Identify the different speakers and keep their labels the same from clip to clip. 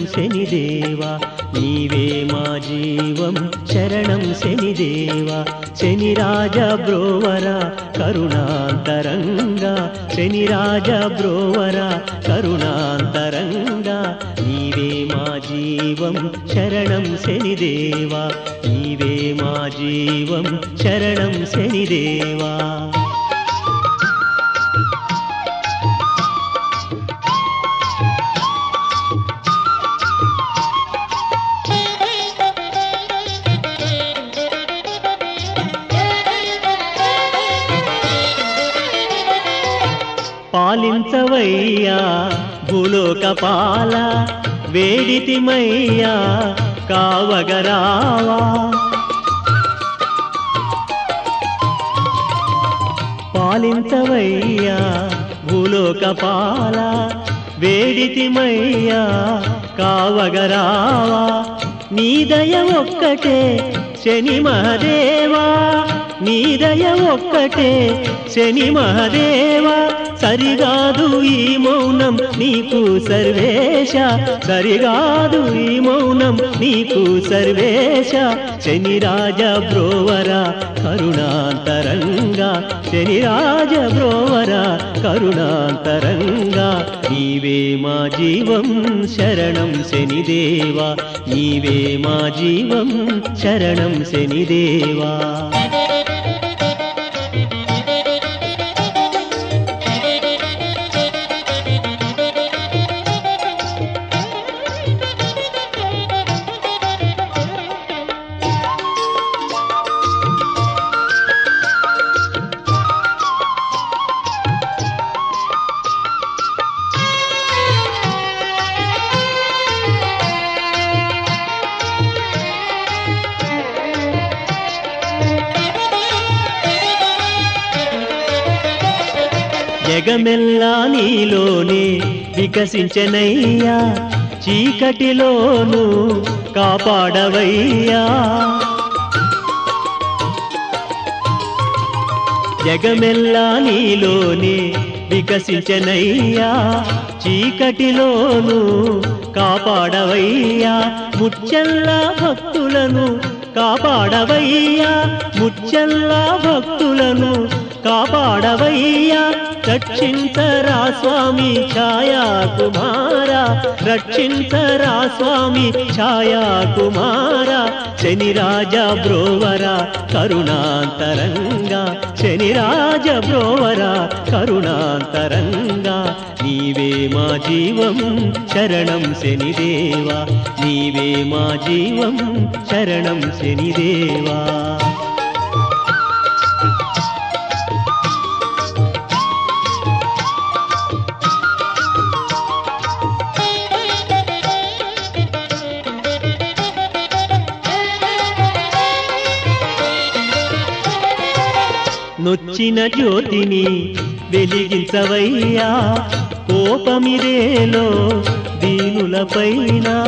Speaker 1: శనిదేవా నీవే మా జీవం శరణం శనిదేవా శనిరాజ బ్రోవర కరుణాంతరంగా శనిరాజ బ్రోవర కరుణాంతరంగా నీవే మా జీవం శరణం శనిదేవా నీవే మా జీవం శరణం శనిదేవా పాలించవయ్యా భూలోక పాల వేడితిమయ్యా కావగరావా పాలించవయ్యా భూలోక పాల వేడితిమయ్యా కావగరావా నీ దయ ఒక్కటే శని మహదేవా నీ దయ ఒక్కటే శని మహదేవా సరిగాదు ఈ మౌనం నీకు సర్వేశ సరిగాదు ఈ మౌనం నీకు సర్వేశ శనిరాజ బ్రోవర కరుణాంతరంగా శనిరాజ బ్రోవర కరుణాంతరంగా నీవే మా జీవం శరణం శనిదేవా నీవే మా జీవం శరణం శనిదేవా జగమెల్లా నీలోనే వికసించనయ్యా చీకటిలోను కాపాడవయ్యా జగమెల్లా నీలోనే వికసించనయ్యా చీకటిలోను కాపాడవయ్యా ముచ్చల్లా భక్తులను కాపాడవయ్యా ముచ్చల్లా భక్తులను కాపాడవయ్యా రక్షించరా స్వామి ఛాయా కుమార రక్షించరా స్వామి ఛాయా కుమార శనిరాజ బ్రోవర కరుణాంతరంగా శనిరాజ బ్రోవర కరుణాంతరంగా నీవే మా జీవం శరణం శనిదేవా నీవే మా జీవం శరణం శనిదేవా నొచ్చిన జ్యోతిని వెలిగించవయ్యా కోపమిదేలో దీనులపైన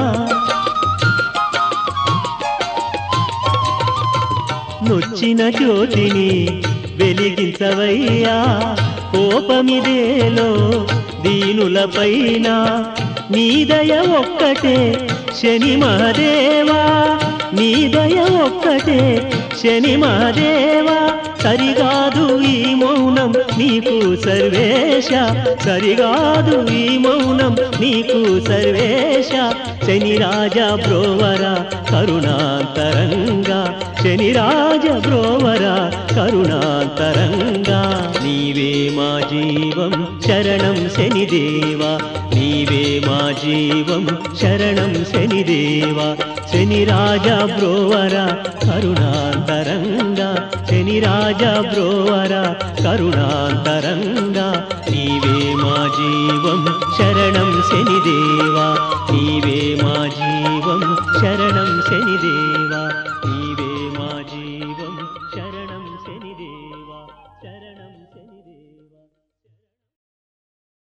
Speaker 1: నొచ్చిన జ్యోతిని వెలిగించవయ్యా కోపమిదేలో దీనులపైన నీ దయ ఒక్కటే శని మహదేవా నీ దయ ఒక్కటే శని మహదేవా సరిగాదు ఈ మౌనం నీకు సర్వేశ సరిగాదు ఈ మౌనం నీకు సర్వేశ శనిరాజ బ్రోవర కరుణాంతరంగా శనిరాజ బ్రోవర కరుణాంతరంగా నీవే మా జీవం శరణం శనిదేవా నీవే మా జీవం శరణం శనిదేవా శనిరాజ బ్రోవర కరుణాంతరంగా శనిరాజ బ్రోవర కరుణాంతరంగా నీవే మా జీవం శరణం శనిదేవా నీవే మా జీవం శరణం శనిదేవా